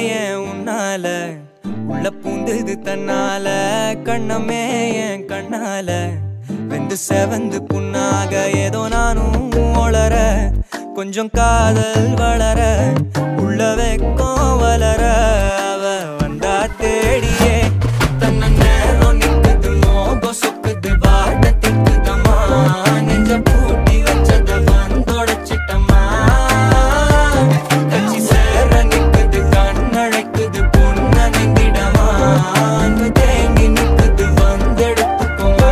ஏன் உன்னால உள்ள பூந்தது தன்னால கண்ணமே என் கண்ணால வெந்து செவந்து புண்ணாக ஏதோ நானும் ஒளர கொஞ்சம் காதல் வளர உள்ள வெக்கம் வளர அவ வந்தா தேடியே தன்ன நேரம் நிக்குது மோகம் சொக்குது வாட்ட திக்குதம்மா நெஞ்ச பூட்டி வச்சத வந்தொடச்சிட்டம்மா கட்சி சேர நிக்குது கண்ணழைக்குது பொண்ண நெங்கிடமா அன்பு தேங்கி நிக்குது வந்தெடுத்துக்குமா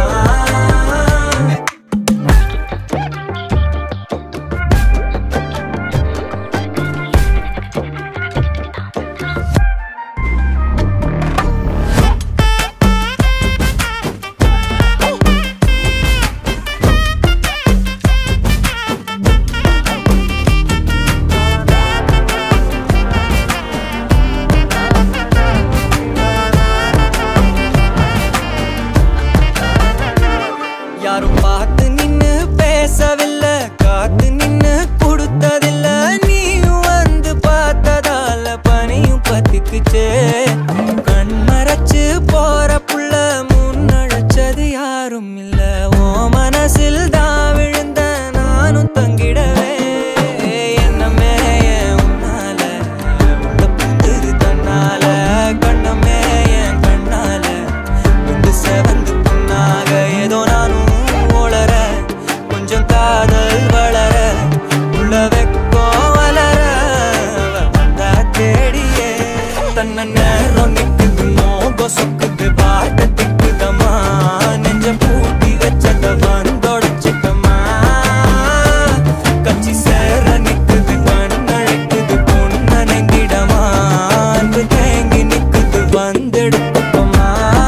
யாரும் பார்த்து நின்னு பேசவில்லை காத்து நின்னு கொடுத்ததில்ல நீயும் வந்து பார்த்ததால பனியும் பத்திக்குச்சே கண் மறைச்சு போற புள்ள முன்னழைச்சது யாரும் இல்ல ஓ மனசில் தான் விழுந்த நானும் தங்கிடவே என்னமே என் உன்னால உள்ள புந்தது தன்னால கண்ணமே என் கண்ணால வந்து செவந்து புண்ணாக ஏதோ நானும் ஒளர கொஞ்சம் காதல் வளர உள்ள வெக்கோ வளர அவ வந்தா தேடியே தன்ன நேரம் நிக்குது மோகம் சொக்குது பாட்ட திக்குதம்மா நெஞ்ச பூட்டி வச்சத வந்தொடச்சிட்டமா கட்சி சேர நிக்குது கண்ணழைக்குது பொண்ண நெங்கிடமா அன்பு தேங்கி நிக்குது வந்தெடுத்துக்கமா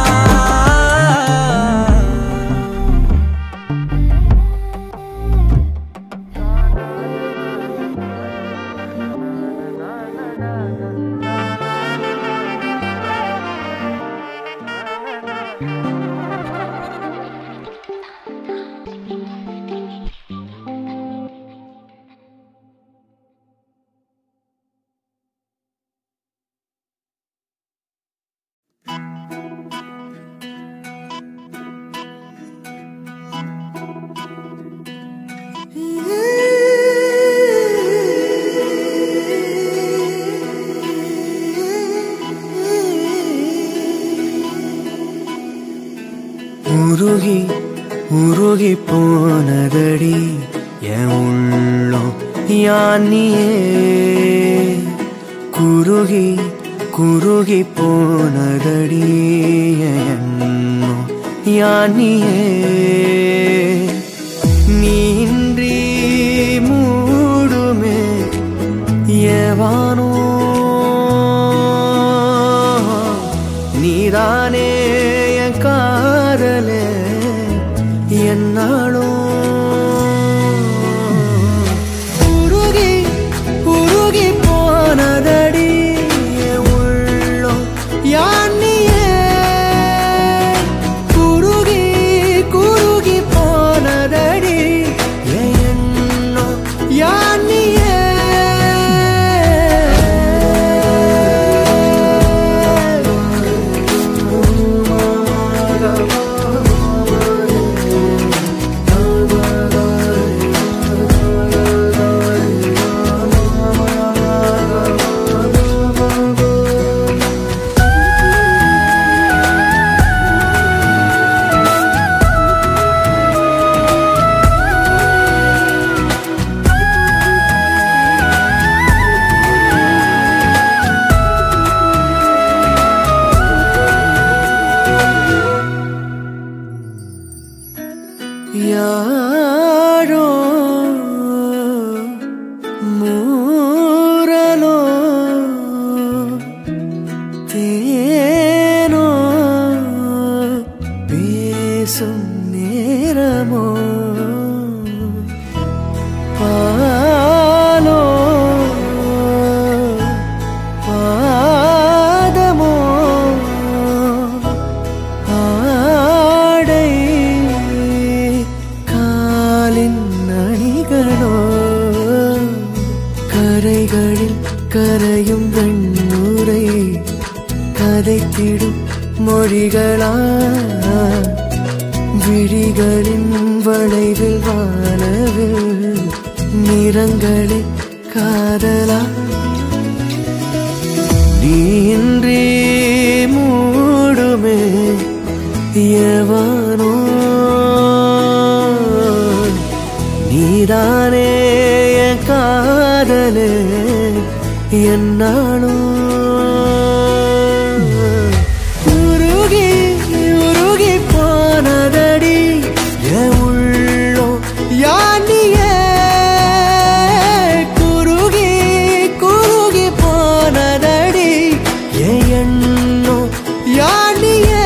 உருகி உருகி போனதடி என் உள்ளம் யானியே குருகி குருகி போனதடி என் எண்ணம் யானியே நீன்றி மூடுமே ஏவானோ நீதானே என் காதலே என்னாலும் உருகி உருகி போனதடி என் உள்ளம் யானியே குருகி குருகி போனதடி என் எண்ணம் யானியே யாரோ மூரலோ தேனோ பேசும் நேரமோ பாலோ பாதமோ ஆடை காலின் அணிகளோ கரைகளில் கரையும் வெண்ணுரை கதைத்திடும் மொழிகளா விழிகளின் வளைவில் வானவில் நிறங்களே காதலா நீன்றி மூடுமே எவனோ நீதானே என் காதலே என்னாலும் உருகி உருகி போனதடி என் உள்ளோ யானியே குருகி குருகி போனதடி என் எண்ணோ யானியே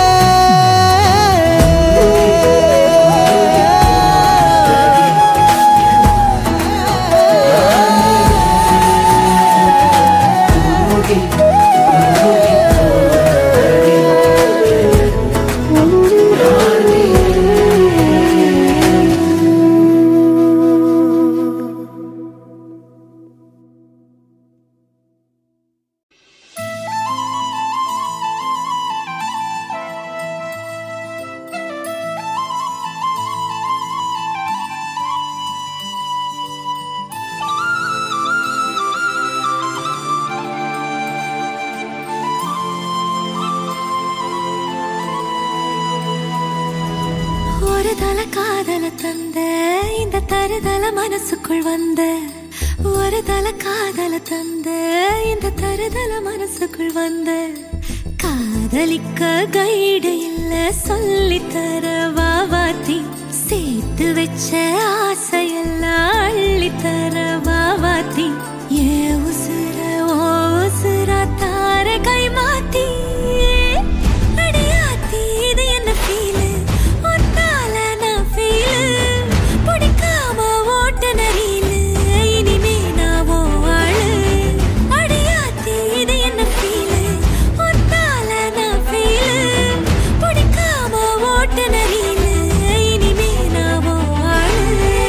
ஒரு தல காதல தந்த இந்த தருதல மனசுக்குள் வந்த ஒரு தல காதல தந்த இந்த தருதல மனசுக்குள் வந்த காதலிக்க கைடு இல்ல சொல்லி தர வாவாத்தி சேர்த்து வச்ச ஆசையெல்லாம் அள்ளி தர வாவாத்தி ஏ உசுர ஓ உசுரா தார கை மாத்தி அடியாத்தி இது என்ன ஃபீலு ஒன்னால நான் ஃபீலு பிடிக்காம ஓட்ட நரியிலு இனிமே நான் ஓ ஆளு அடியாத்தி இது என்ன ஃபீலு ஒன்னால நான் ஃபீலு பிடிக்காம ஓட்ட நரியிலு இனிமே நான் ஓ ஆளு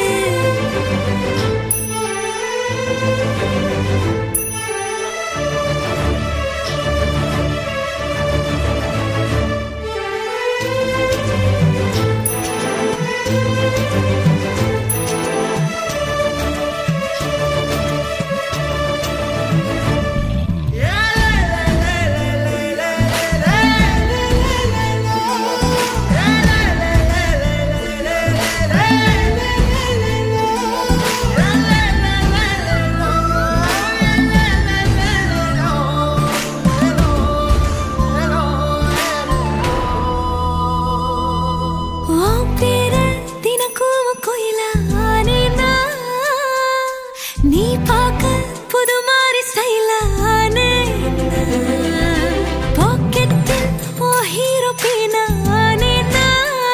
உன் பேர தினக்கும் கோயிலா ஆனேனா? நீ பார்க்க புது மாதிரி ஸ்டைலா ஆனேனா? பாக்கெட்டில் உன் hero pin ஆ ஆனேனா?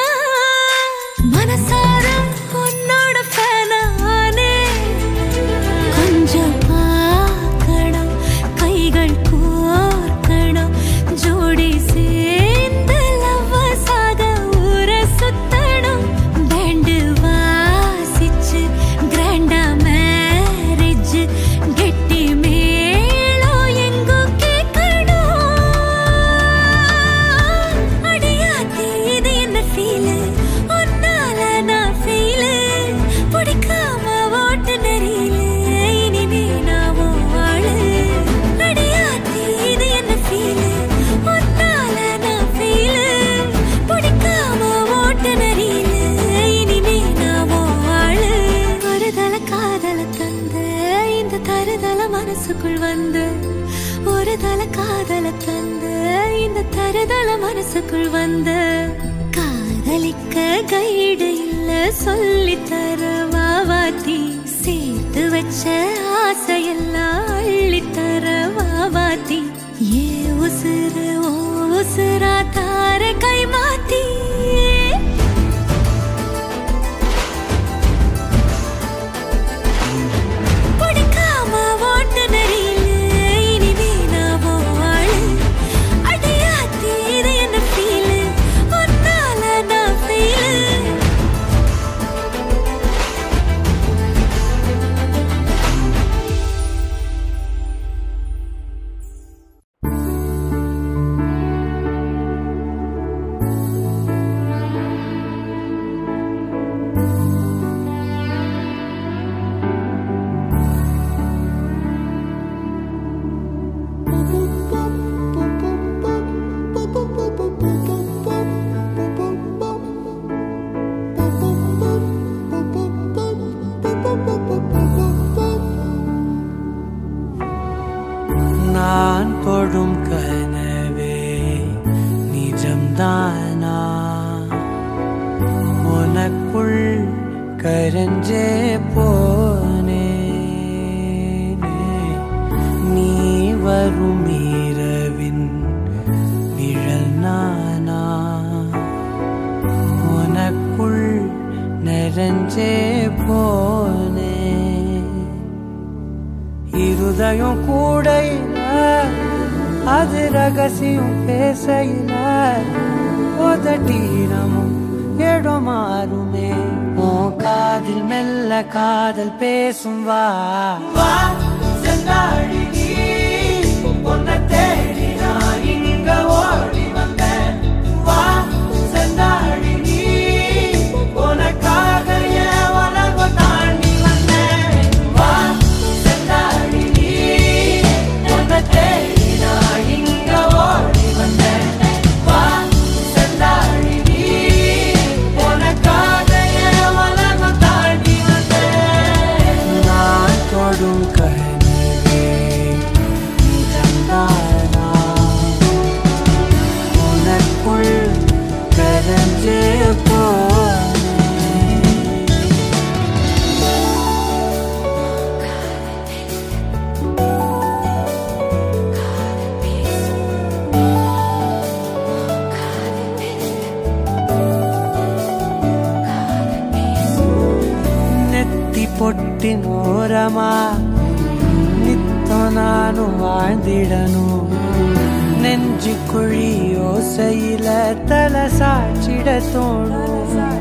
மனசார உன்னோட fan ஆ ஆனேனா? கொஞ்சம் பார்க்கணும், கைகள் கோர்க்கணும், ஜோடி சேர்ந்து lovers ஆக ஊரை சுத்தணும். band வாசிச்சு grand ஆ marriage, கெட்டி மேளம் எங்கோ கேட்கணும். அடியாத்தி இது என்ன feel? உன்னால நான் feel. பிடிக்காம ஓட்டு நெறியில இனிமே நான் உன் ஆளு. அடியாத்தி இது என்ன feel? உன்னால நான் feel. பிடிக்காம ஓட்டு நெறியில இனிமே நான் உன் ஆளு. ஒரு தல காதல தந்த இந்த தருதல மனசுக்குள் வந்து ஒரு தல காதல தந்த இந்த தருதல மனசுக்குள் வந்து காதலிக்க கைடு இல்ல சொல்லி தர வாவாத்தி சேர்த்து வச்ச ஆசையெல்லாம் அள்ளி தர வாவாத்தி ஏ உசுறு ஓ உசுரா தார கை மாத்தி பிடிக்காம ஓட்டு நெறியில இனிமே நான் உன் ஆளு. அடியாத்தி இது என்ன feel? உன்னால நான் feel. ஆ உதயம் கூடையில அது ரகசியம் பேசையில உதட்டீரமும் இடம் மாறுமே உன் காதில் மெல்ல காதல் பேசும் வா வா செந்தாழி நீ உன்னை தேடி நான் இங்க ஓடி வந்தேன் வா செந்தாழி நீ உனக்காக என் உலகம் தாண்டி வந்தேன் வா செந்தாழி நீ உன்னை தேடி நான் இங்க ஓடி வந்தேன் வா செந்தாழி நீ உனக்காக என் உலகம் தாண்டி வந்தேன் நான் தொடும் கனவே நிஜம்தானா உனக்குள் கரஞ்சே போனேன் நெத்தி பொட்டின் ஓரமா நித்தம் நானும் வாழ்ந்திடணும் நெஞ்சு குழி ஓசையில தலை சாட்சிட தோணும்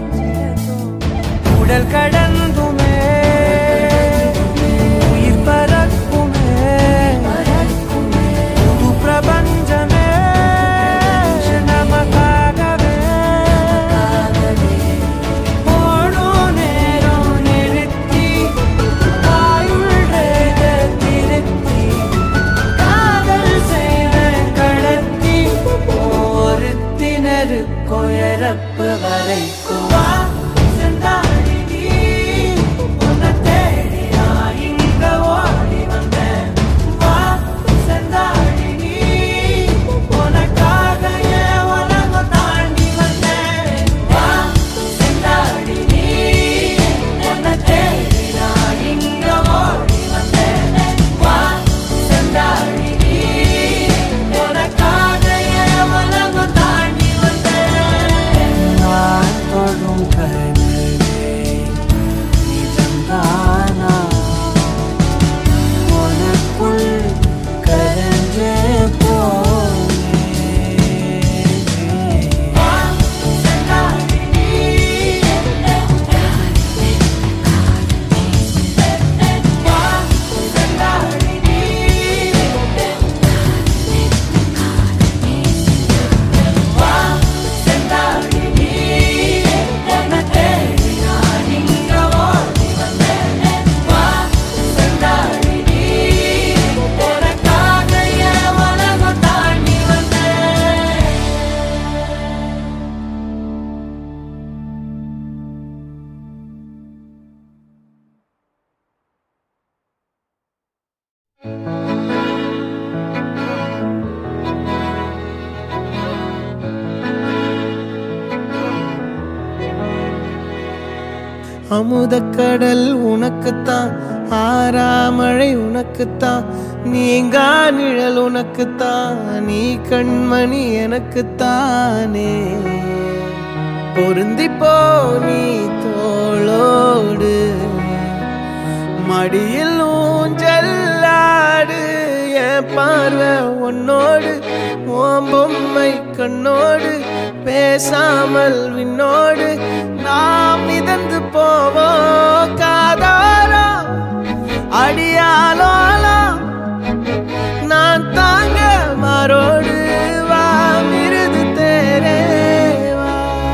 உடல் கடந்துமே உயிர் பறக்குமே புது பிரபஞ்சமே நமக்காகவே போடும் நேரம் நிறுத்தி ஆயுள் ரேக திருத்தி காதல் செய்த கடத்தி ஒருத்தினருக்கும் இறப்பு வரைக்கும் வா செந்தாழி நீ, உன்னை தேடி நான் இங்க ஓடி வந்தேன். வா செந்தாழி நீ, உனக்காக என் உலகம் தாண்டி வந்தேன். வா செந்தாழி நீ, உன்னை தேடி நான் இங்க ஓடி வந்தேன். வா செந்தாழி நீ, உனக்காக என் உலகம் தாண்டி வந்தேன். நான் தொடும் கனவே நிஜம்தானா? உனக்குள் கரைஞ்சே போனேன். வா செந்தாழி நீ, வா செந்தாழி நீ, வா செந்தாழி நீ, உன்னை தேடி நான் இங்க ஓடி வந்தேன். வா செந்தாழி நீ, உனக்காக என் உலகம் தாண்டி வந்தேன். அமுதக்கடல் உனக்குத்தான் ஆறாமழை உனக்குத்தான் நீங்கா நிழல் உனக்குத்தான் நீ கண்மணி எனக்குத்தானே பொருந்தி போ நீ தோளோடு மடியில் ஊஞ்சல்லாடு என் பார்வை உன்னோடு ஓம் பொம்மை கண்ணோடு பேசாமல் விண்ணோடு நாம் மிதந்து போவோம் காதாரோ அடியாலோலோ நான் தாங்க மாறோடு வா மிருது தேரே வா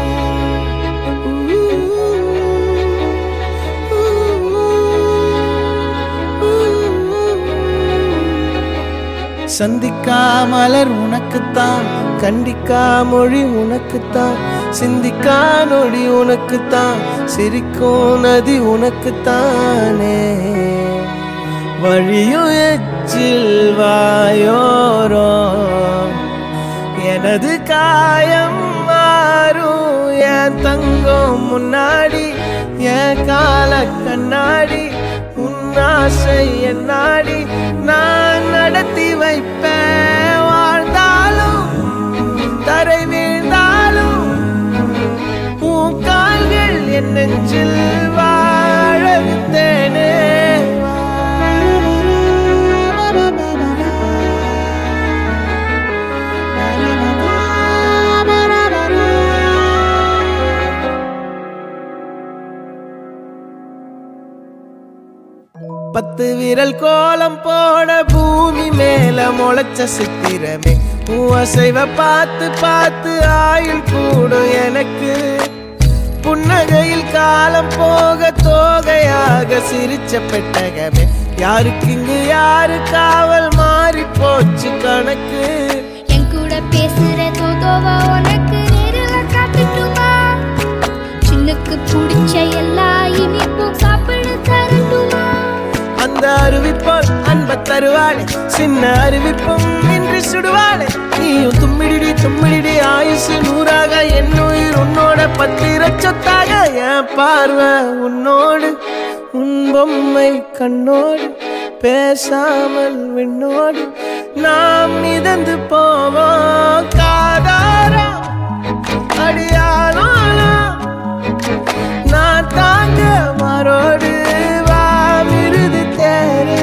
சந்திக்கா மலர் உனக்குத்தான் கண்டிக்கா மொழி உனக்குத்தான் சிந்திக்கா நொடி உனக்குத்தான் சிரிக்கும் நதி உனக்குத்தானே வழியும் எச்சில் வாயோரோ எனது காயம் மாறும் என் தங்கம் முன்னாடி என் கால கண்ணாடி உன் ஆசை என் நாடி நான் நடத்தி வைப்பேன் வாழ்ந்தாலும் தரை வீழ்ந்தாலும் உன் கால்கள் என் நெஞ்சில் வாழ வித்தேனே பத்து விரல் கோலம் போட பூமி மேல முளைச்ச சித்திரமே உன் அசைவ பார்த்து பார்த்து ஆயுள் கூடும் எனக்கு புன்னகையில் காலம் போக தோகையாக சிரிச்ச பெட்டகமே யாருக்கு இங்கு யாரு காவல் மாறி போச்சு கணக்கு என் கூட பேசுற தோதோவா உனக்கு நேரில் காட்டட்டுமா சின்னுக்கு பிடிச்ச எல்லா இனிப்பும் சாப்பிட தரட்டுமா அந்த அறிவிப்போல் அன்ப தருவாளே சின்ன அறிவிப்பும் இன்று சுடுவாளே நீயும் தும்மிடிடி தும்மிடிடி ஆயுசு நூறாக என் உயிர் உன்னோட பத்திர சொத்தாக என் பார்வை உன்னோடு உன் பொம்மை கண்ணோடு பேசாமல் விண்ணோடு நாம் மிதந்து போவோம் காதாரா அடியாளோ நான் தாங்க மாறோடு வா மிருது தேரே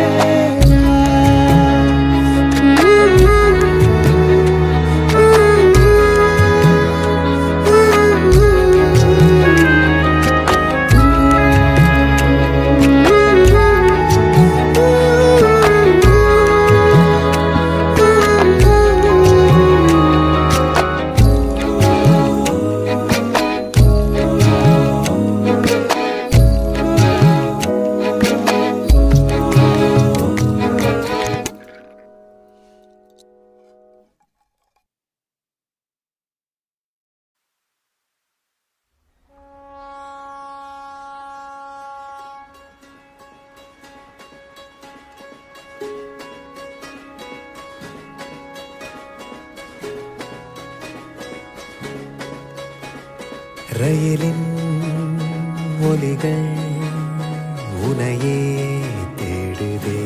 ரயிலின் ஒலிகள் உனையே தேடுதே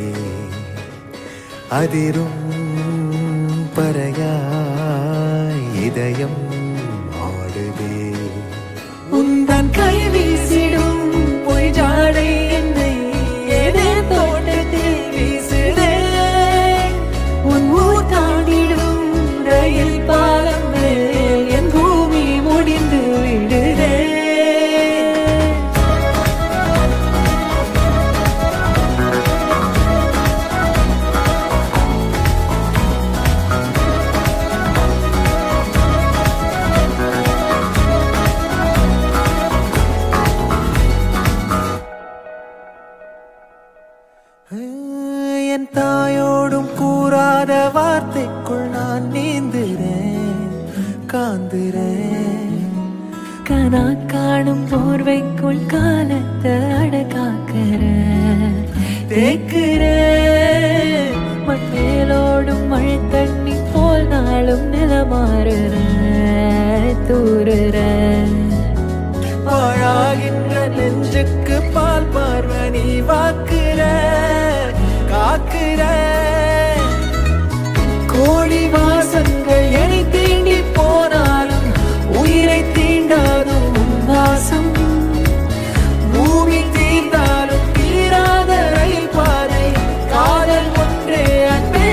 அதிரும் பறையாய் இதயம் ஆடுதே உந்தன் கை வீசிடும் பொய் ஜாடை என்னை ஏதே தோட்டத்தில் வீசுதே உன் ஊர் தாண்டிடும் ரயில் பாலம் மேல் என் பூமி முடிந்து விடுதே என் தாயோடும் கூறாத வார்த்தைக்குள் நான் நீந்துறேன் காந்துறேன் கனா காணும் போர்வைக்குள் காலத்தை அடகாக்கிற தேக்குற மண்ணேலோடும் மழை தண்ணி போல் நாளும் நிலமாறுற தூறுற பாழாகின்ற நெஞ்சுக்கு பால் பார்வை நீ வாக்குற காக்குற கோடி வாசங்கள் என்னை தீண்டி போனாலும் உயிரை தீண்டாதும் உன் வாசம் பூமி தீர்ந்தாலும் தீராத ரயில் பாதை காதல் ஒன்றே அன்பே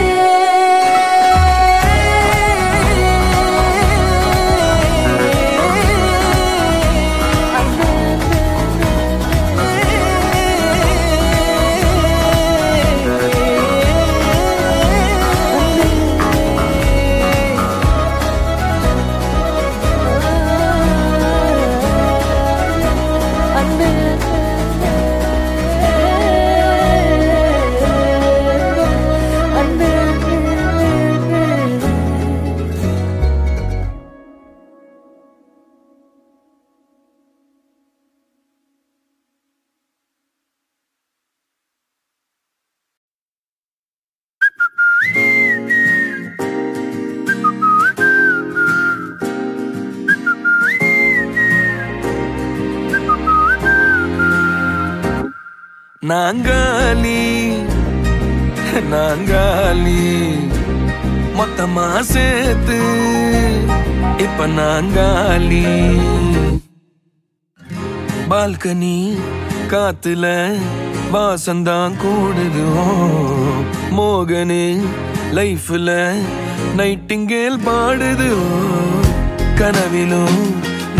நாங்காலி நாங்காலி மொத்தமா சேர்த்து இப்ப நாங்காலி பால்கனி காத்துல வாசந்தான் கூடுது ஓ, மோகனே லைஃப்ல நைட்டிங்கேல் பாடுது ஓ, கனவிலும்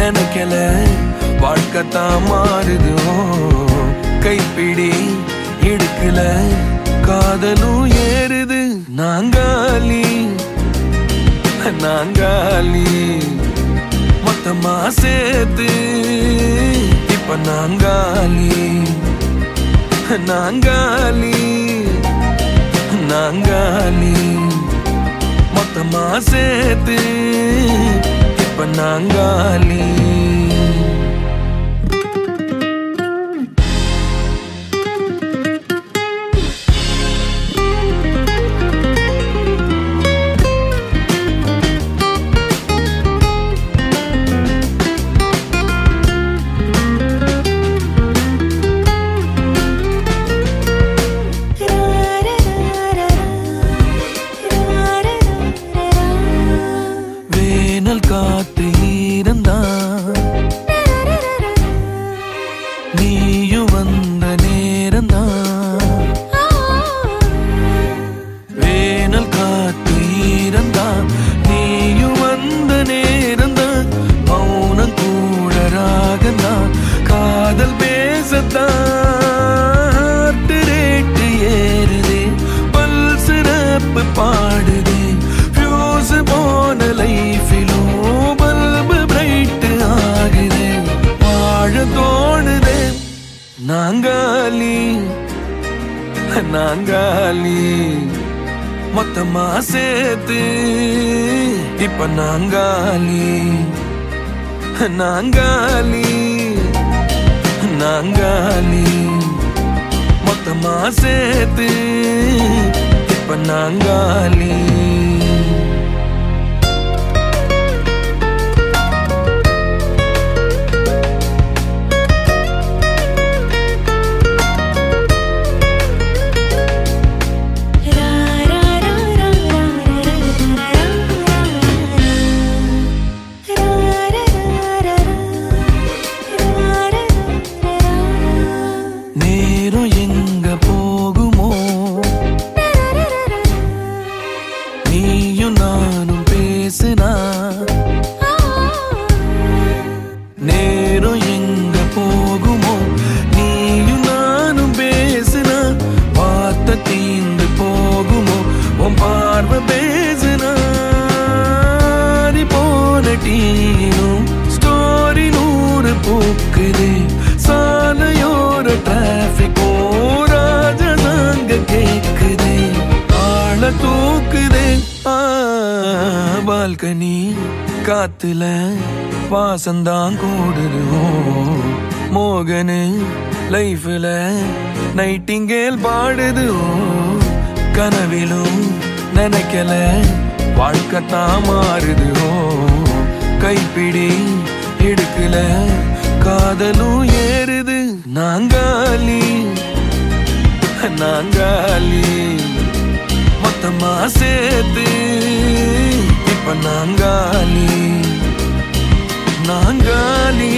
நினைக்கல வாழ்க்கைத்தான் மாறுது ஓ, கைப்பிடி இடுக்குல காதலும் ஏறுது நாங்காலி நாங்காலி மொத்தமா சேர்த்து இப்ப நாங்காலி நாங்காலி நாங்காலி மொத்தமா சேர்த்து இப்ப நாங்காலி வேனல் காத்து ஈரந்தான் நீயும் வந்த நேரந்தான் வேனல் காத்து ஈரந்தான் நீயும் வந்த நேரந்தான் மௌனம் கூட ராகந்தான் காதல் பேசத்தான் ரேட்டு ஏறுதே பல் சிறப்பு பாடுதே ஃபியூஸ் போன லைஃபிலும் பல்பு பிரைட் ஆகுதே வாழ தோணுதே நாங்காலி நாங்காலி மொத்தமா சேர்த்து இப்ப நாங்காலி நாங்காலி நாங்காலி மொத்தமா சேர்த்து இப்ப நாங்காலி நேரம் எங்க போகுமோ நீயும் நானும் பேசினா நேரம் எங்க போகுமோ நீயும் நானும் பேசினா பார்த்த தீந்து போகுமோ உன் பார்வை பேசினா நீ போன டீனும் ஸ்டோரி நூறு பூக்குது சாலையோர டிராபிக் ராஜனாங்க கேக்குதே ஆள தூக்குதே ஆ, பால்கனி காத்துல வாசந்தான் கூடுது ஓ, மோகனு லைஃப்ல நைட்டிங்கேல் பாடுது ஓ, கனவிலும் நினைக்கல வாழ்க்கைத்தான் மாறுது ஓ கைப்பிடி இடுக்கல காதலும் ஏறுது நாங்காலி நாங்காலி மொத்தமா சேர்த்து இப்ப நாங்காலி நாங்காலி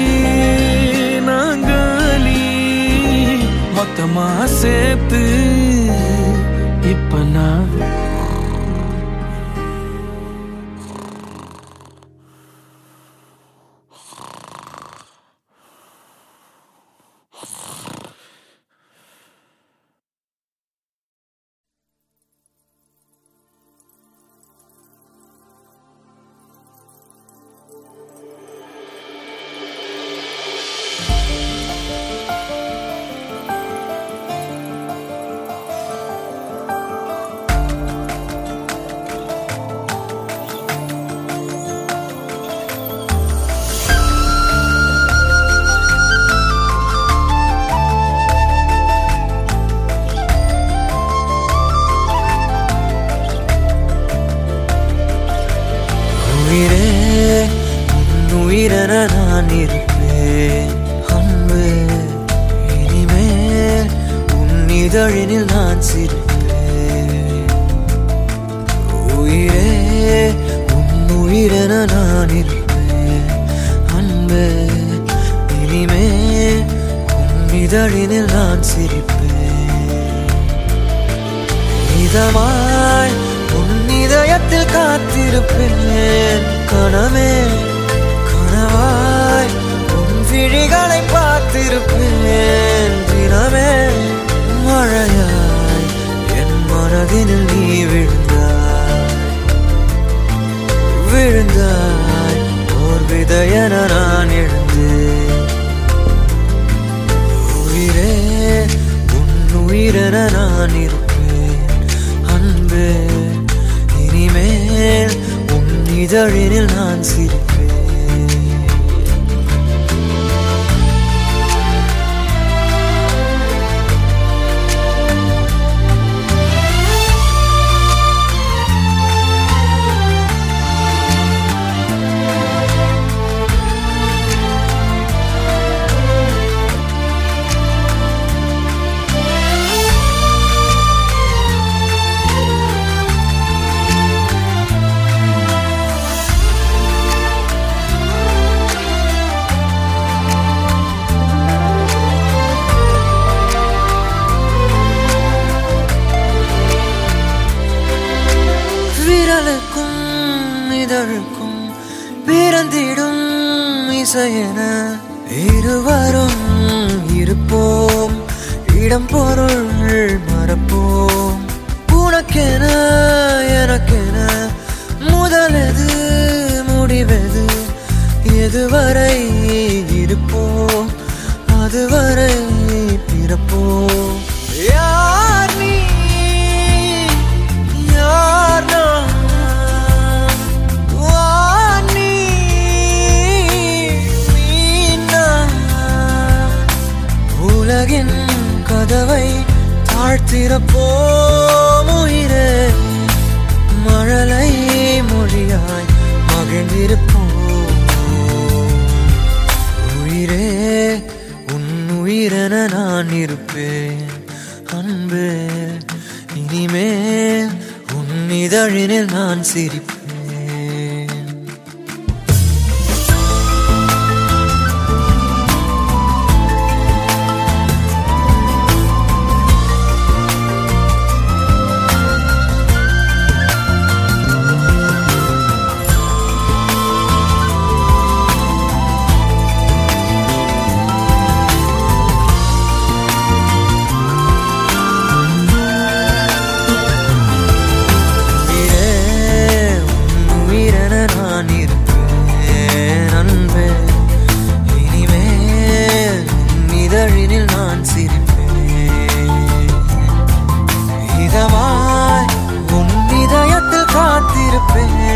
நாங்காலி மொத்தமா சேர்த்து இப்ப நான் உயிரே உன் உயிரென நான் இருப்பேன் அன்பு இனிமேல் உன் இதழினில் நான் சிரிப்பேன் உயிரே உன் உயிரென நான் இருப்பேன் அன்பு இனிமேல் உன் இதழினில் நான் சிரிப்பேன் இதமாய் உன் இதயத்தில் காத்திருப்பேன் கனமே கனவாய் உன் விழிகளை பார்த்திருப்பேன் தினமே மழையாய் என் மனதினில் நீ விழுந்தாய் விழுந்தாய் ஓர் விதையென நான் எழுந்தேன் உயிரே உன் உயிரென நான் இருப்பேன் அன்பே இனிமேல் உன் இதழினில் நான் சிரிப்பேன் விரலுக்கும் இதழுக்கும் பிறந்திடும் இசையென இருவரும் இருப்போம் இடம் பொருள் மறப்போம் உனக்கென எனக்கென முதலெது முடிவெது எதுவரை இருப்போம் அதுவரை பிறப்போம் யார் நீ யார் நான்? வா நீ, நீ நான். உலகின் கதவை தாழ்த்திறப்போம் உயிரே மழலை மொழியாய் மகிழ்ந்திருப்போம் உயிரே உன் உயிரென நான் இருப்பேன் அன்பே இனிமேல் உன் இதழினில் நான் சிரிப்பேன் உயிரே, உன் உயிரென நான் இருப்பேன் அன்பே இனிமேல் உன் இதழினில் நான் சிரிப்பேன் இதமாய் உன் இதயத்தில் காத்திருப்பேன்